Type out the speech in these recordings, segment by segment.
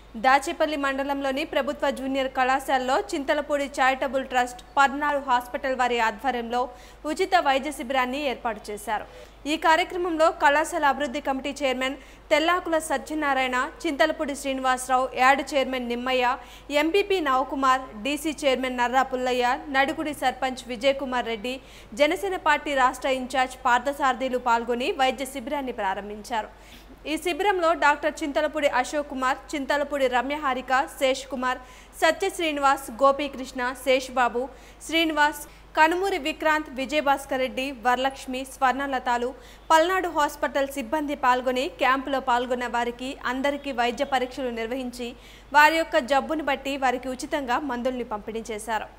దాచేపల్లి మండలంలోని ప్రభుత్వ జూనియర్ కళాశాలలో Chintalapudi charitable trust Palnadu hospital వారి ఆధ్వర్యంలో ఉచిత వైద్య శిబిరాన్ని ఏర్పాటు చేశారు ఈ కార్యక్రమంలో కళాశాల అభివృద్ధి committee chairman Tellakula Satyanarayana Chintalapudi Srinivasarao yard chairman Nimmayya MPP Navakumar DC chairman Narra Pullaiah Nadugudi sarpanch Vijay Kumar Reddy Janasena party రాష్ట్ర ఇన్ఛార్జ్ పార్థసారథిలు పాల్గొని వైద్య శిబిరాన్ని ప్రారంభించారు ఈ శిబిరంలో డాక్టర్ చింతలపూడి అశోక్ కుమార్ చింతలపూడి రమ్యహారిక శేష్ కుమార్ సత్య శ్రీనివాస్ గోపీకృష్ణ శేష్ బాబు శ్రీనివాస్ కనుమూరి విక్రాంత్ విజయభాస్కర్ రెడ్డి వరలక్ష్మి స్వర్ణలతాలు పల్నాడు హాస్పిటల్ సిబ్బంది పాల్గొని క్యాంపులో పాల్గొన్న వారికి అందరికీ వైద్య పరీక్షలు నిర్వహించి వారి యొక్క జబ్బుని బట్టి వారికి ఉచితంగా మందుల్ని పంపిణీ చేశారు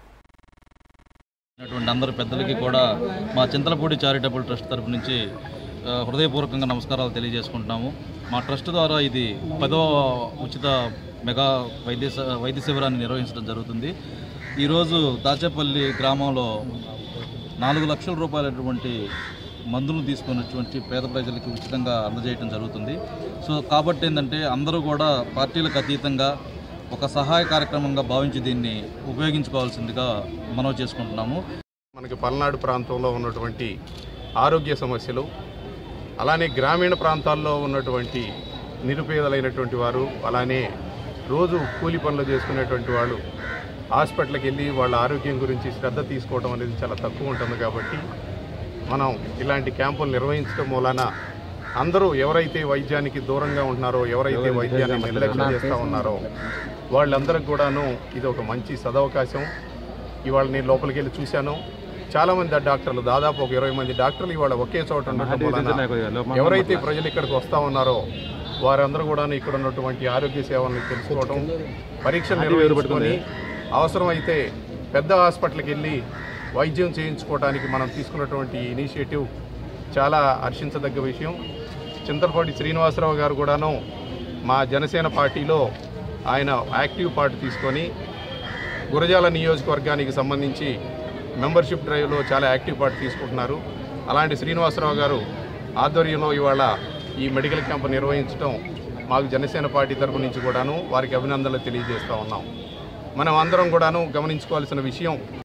ఉన్నటువంటి అందరు పెద్దలకి కూడా మా చింతలపూడి చారిటబుల్ ట్రస్ట్ తరపు నుంచి ఆ, హృదయపూర్వకంగా నమస్కారాలు తెలియజేసుకుంటున్నాము మా ట్రస్ట్ ద్వారా ఇది పదో ఉచిత మెగా వైద్య స- వైద్య శిబిరాన్ని నిర్వహించడం జరుగుతుంది ఈరోజు దాచేపల్లి గ్రామంలో నాలుగు లక్షల రూపాయలటువంటి మందులను తీసుకున్నటువంటి పేద ప్రజలకి ఉచితంగా అందజేయడం జరుగుతుంది సో కాబట్టి ఏంటంటే అందరూ కూడా పార్టీలకు అతీతంగా ఒక సహాయ కార్యక్రమంగా భావించి దీన్ని ఉపయోగించుకోవాల్సిందిగా మనవి చేసుకుంటున్నాము మనకి పల్నాడు ప్రాంతంలో ఉన్నటువంటి ఆరోగ్య సమస్యలు అలానే గ్రామీణ ప్రాంతాల్లో ఉన్నటువంటి నిరుపేదలైనటువంటి వారు అలానే రోజు కూలి పనులు చేసుకునేటువంటి వాళ్ళు హాస్పిటల్కి వెళ్ళి వాళ్ళ ఆరోగ్యం గురించి శ్రద్ధ తీసుకోవడం అనేది చాలా తక్కువ ఉంటుంది కాబట్టి మనం ఇలాంటి క్యాంపులు నిర్వహించడం మూలాన అందరూ ఎవరైతే వైద్యానికి దూరంగా ఉంటున్నారో ఎవరైతే వైద్యాన్ని నిర్లక్ష్యం చేస్తూ ఉన్నారో వాళ్ళందరికి కూడాను ఇది ఒక మంచి సదవకాశం ఇవాళ నేను లోపలికి వెళ్ళి చూశాను చాలా మంది డాక్టర్లు దాదాపు ఒక ఇరవై మంది డాక్టర్లు ఇవాళ ఒకే చోట ఉండటం వలన ఎవరైతే ప్రజలు ఇక్కడికి వస్తా ఉన్నారో వారందరూ కూడా ఇక్కడ ఉన్నటువంటి ఆరోగ్య సేవలను తెలుసుకోవడం పరీక్షలు నిర్వహించుకొని అవసరమైతే పెద్ద హాస్పిటల్కి వెళ్ళి వైద్యం చేయించుకోవడానికి మనం తీసుకున్నటువంటి ఇనిషియేటివ్ చాలా హర్షించదగ్గ విషయం చింతలపాటి శ్రీనివాసరావు గారు కూడాను మా జనసేన పార్టీలో ఆయన యాక్టివ్ పార్ట్ తీసుకొని గురజాల నియోజకవర్గానికి సంబంధించి మెంబర్షిప్ డ్రైవ్లో చాలా యాక్టివ్ పార్ట్ తీసుకుంటున్నారు అలాంటి శ్రీనివాసరావు గారు ఆధ్వర్యంలో ఇవాళ ఈ మెడికల్ క్యాంప్ నిర్వహించడం మాకు జనసేన పార్టీ తరపు నుంచి కూడాను వారికి అభినందనలు తెలియజేస్తూ ఉన్నాం మనం అందరం కూడాను గమనించుకోవాల్సిన విషయం